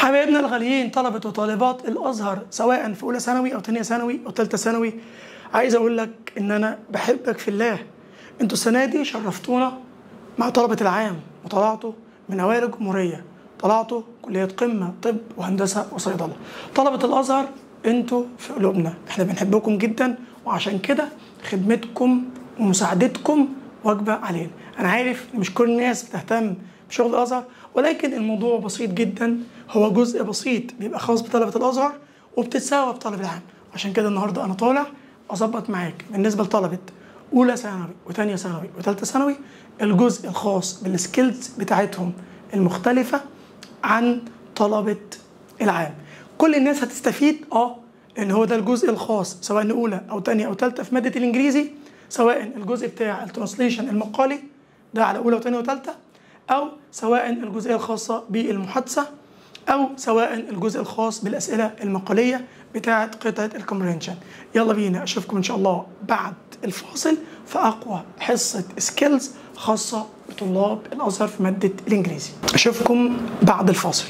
حبايبنا الغاليين طلبة وطالبات الأزهر سواء في أولى ثانوي أو تانية ثانوي أو تالتة ثانوي عايز أقول لك إن أنا بحبك في الله أنتوا السنة دي شرفتونا مع طلبة العام وطلعتوا من أوائل الجمهورية طلعتوا كلية قمة طب وهندسة وصيدلة طلبة الأزهر أنتوا في قلوبنا إحنا بنحبكم جدا وعشان كده خدمتكم ومساعدتكم واجبة علينا أنا عارف إن مش كل الناس بتهتم بشغل الأزهر ولكن الموضوع بسيط جدا هو جزء بسيط بيبقى خاص بطلبة الأزهر وبتتساوى بطالب العام عشان كده النهارده أنا طالع أظبط معاك بالنسبة لطلبة أولى ثانوي وتانية ثانوي وتالتة ثانوي الجزء الخاص بالسكيلز بتاعتهم المختلفة عن طلبة العام كل الناس هتستفيد اه لان هو ده الجزء الخاص سواء اولى او تانية او تالتة في ماده الانجليزي سواء الجزء بتاع الترانسليشن المقالي ده على اولى وتانية وتالتة او سواء الجزئيه الخاصه بالمحادثه او سواء الجزء الخاص بالاسئله المقاليه بتاعه قطعه الكومبرينشن يلا بينا اشوفكم ان شاء الله بعد الفاصل في اقوى حصه سكيلز خاصه بطلاب الازهر في ماده الانجليزي اشوفكم بعد الفاصل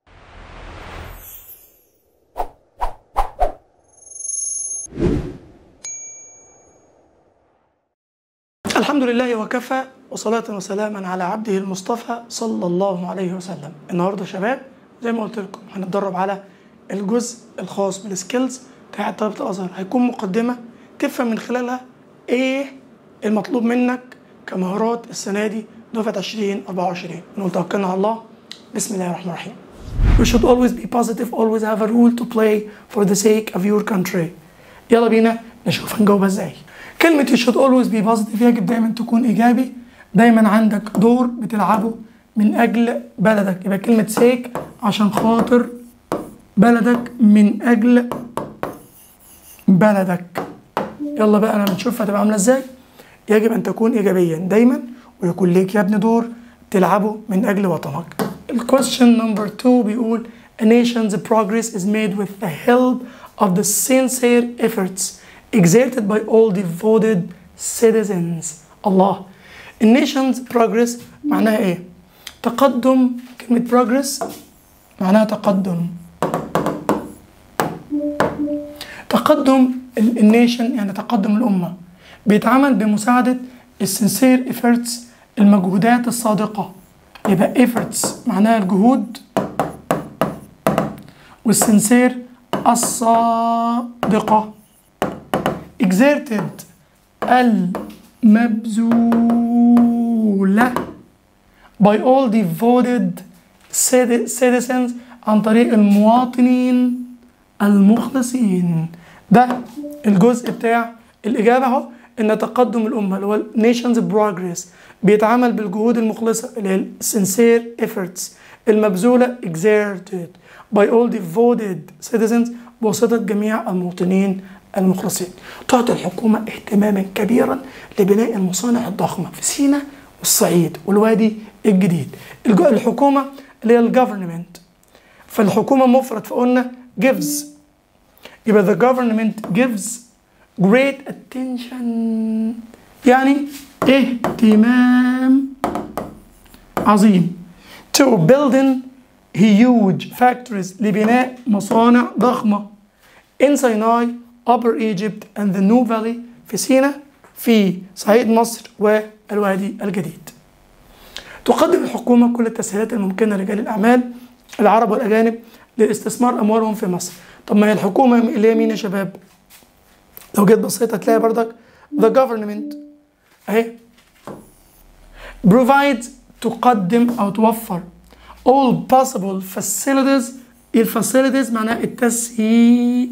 الحمد لله وكفى وصلاة وسلاما على عبده المصطفى صلى الله عليه وسلم النهارده يا شباب زي ما قلت لكم هنتدرب على الجزء الخاص بالسكيلز بتاع طلبة الأزهر هيكون مقدمة تفهم من خلالها ايه المطلوب منك كمهارات السنة دي دفعة 2024 نقول توكلنا على الله بسم الله الرحمن الرحيم You should always be positive always have a rule to play for the sake of your country يلا بينا نشوف هنجاوبها ازاي كلمة you should always be positive يجب دايما تكون إيجابي دايما عندك دور بتلعبه من أجل بلدك يبقى كلمة سيك عشان خاطر بلدك من أجل بلدك يلا بقى أنا بنشوف هتبقى عاملة إزاي يجب أن تكون إيجابيا دايما ويكون ليك يا ابني دور تلعبه من أجل وطنك الكويستشن نمبر 2 بيقول A nation's progress is made with the help of the sincere efforts exerted by all devoted citizens الله A nation's progress معناها ايه؟ تقدم كلمة progress معناها تقدم تقدم النيشن يعني تقدم الأمة بيتعمل بمساعدة السنسير efforts المجهودات الصادقة يبقى efforts معناها الجهود والسنسير الصادقة exerted المبذولة by all devoted citizens عن طريق المواطنين المخلصين ده الجزء بتاع الإجابة أهو إن تقدم الأمة اللي هو nation's progress بيتعمل بالجهود المخلصة اللي هي sincere efforts المبذولة exerted by all devoted citizens بواسطة جميع المواطنين المخلصين تعطي الحكومة اهتماما كبيرا لبناء المصانع الضخمة في سيناء والصعيد والوادي الجديد الحكومة اللي هي الجفرمنت فالحكومة مفرد فقلنا gives يبقى the government gives great attention يعني اهتمام عظيم to building huge factories لبناء مصانع ضخمة in Sinai Upper Egypt and the New Valley في سيناء في صعيد مصر والوادي الجديد تقدم الحكومة كل التسهيلات الممكنة لرجال الأعمال العرب والأجانب لاستثمار أموالهم في مصر طب ما هي الحكومة اللي هي مين يا شباب لو جيت بصيت هتلاقي بردك the government اهي provides تقدم أو توفر all possible facilities الفاسيلتيز معناها التسهيل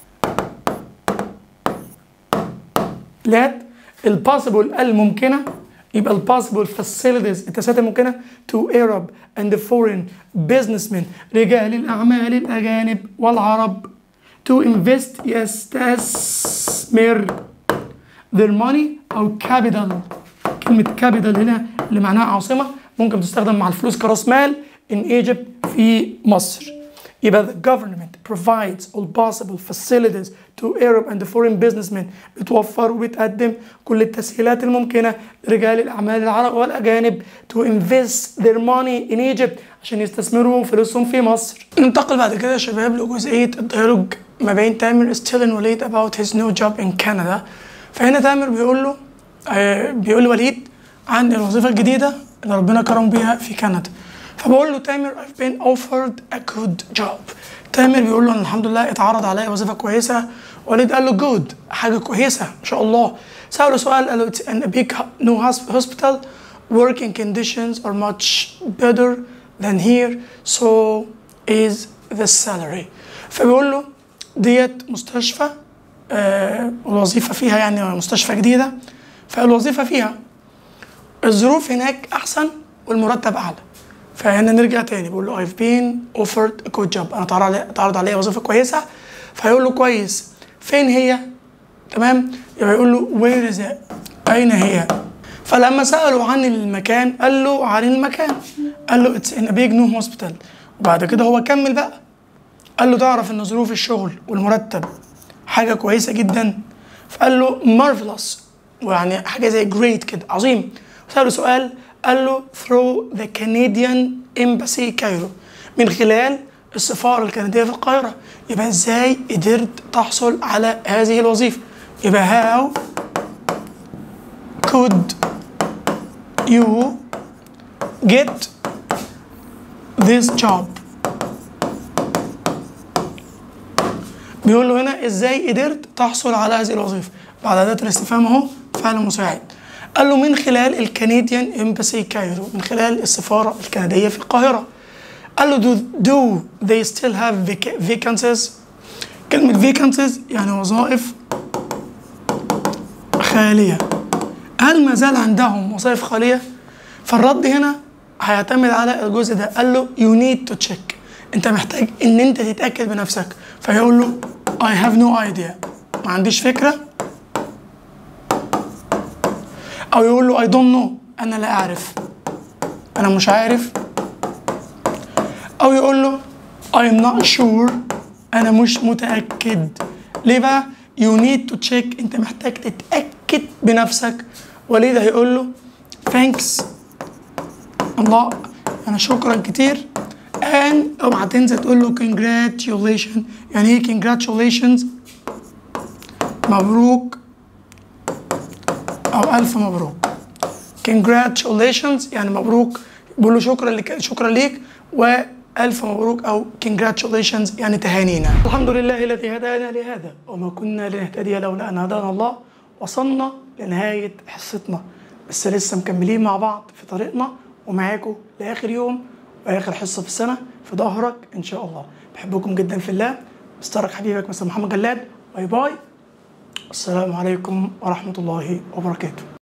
لات الباسبل الممكنة يبقى الباسبل فاسيلتيز التسهيلات الممكنة to Arab and foreign businessmen رجال الأعمال الأجانب والعرب to invest يستثمر their money أو capital كلمة capital هنا اللي معناها عاصمة ممكن تستخدم مع الفلوس كراس مال in Egypt في مصر يبقى the government provides all possible facilities to Arab and foreign businessmen بتوفر وبتقدم كل التسهيلات الممكنة لرجال الأعمال العرب والأجانب to invest their money in Egypt عشان يستثمروا فلوسهم في مصر ننتقل بعد كده يا شباب لجزئية الديالوج ما بين تامر ستيل وليد about his new job in Canada فهنا تامر بيقول له آه بيقول لوليد عن الوظيفة الجديدة اللي ربنا كرم بيها في كندا فبقول له تامر I've been offered a good job تامر بيقول له أنا الحمد لله اتعرض عليا وظيفة كويسة وليد قال له جود حاجة كويسة ما شاء الله سأله سؤال قال له it's in a big new hospital working conditions are much better than here so is the salary فبيقول له ديت مستشفى آه والوظيفة فيها يعني مستشفى جديدة فالوظيفة فيها الظروف هناك أحسن والمرتب أعلى فهنا نرجع تاني بقول له I've been offered a good job أنا اتعرض علي اتعرض عليا وظيفة كويسة فيقول له كويس فين هي تمام يبقى يقول له where is it أين هي فلما سألوا عن المكان قال له عن المكان قال له it's in a big new hospital وبعد كده هو كمل بقى قال له تعرف ان ظروف الشغل والمرتب حاجة كويسة جدا فقال له marvelous ويعني حاجة زي great كده عظيم سأله سؤال قال له through the Canadian Embassy Cairo من خلال السفارة الكندية في القاهرة يبقى ازاي قدرت تحصل على هذه الوظيفة يبقى how could you get this job بيقول له هنا ازاي قدرت تحصل على هذه الوظيفة بعد أداة الاستفهام اهو فعل مساعد قال له من خلال الكنديان امباسي كايرو من خلال السفارة الكندية في القاهرة قال له do, do they still have vac- vacancies كلمة vacancies يعني وظائف خالية هل ما زال عندهم وظائف خالية فالرد هنا هيعتمد على الجزء ده قال له you need to check انت محتاج ان انت تتأكد بنفسك فيقول له I have no idea ما عنديش فكرة او يقول له I don't know انا لا اعرف انا مش عارف او يقول له I'm not sure انا مش متأكد ليه بقى you need to check انت محتاج تتأكد بنفسك وليد هيقول له thanks الله انا شكرا كتير and اوعى تنسى تقول له congratulations يعني ايه congratulations مبروك او الف مبروك congratulations يعني مبروك بقول له شكرا لك شكرا ليك والف مبروك او congratulations يعني تهانينا الحمد لله الذي هدانا لهذا وما كنا لنهتدي لولا ان هدانا الله وصلنا لنهايه حصتنا بس لسه مكملين مع بعض في طريقنا ومعاكم لاخر يوم واخر حصه في السنه في ظهرك ان شاء الله بحبكم جدا في الله مسترك حبيبك مستر محمد جلاد باي باي السلام عليكم ورحمه الله وبركاته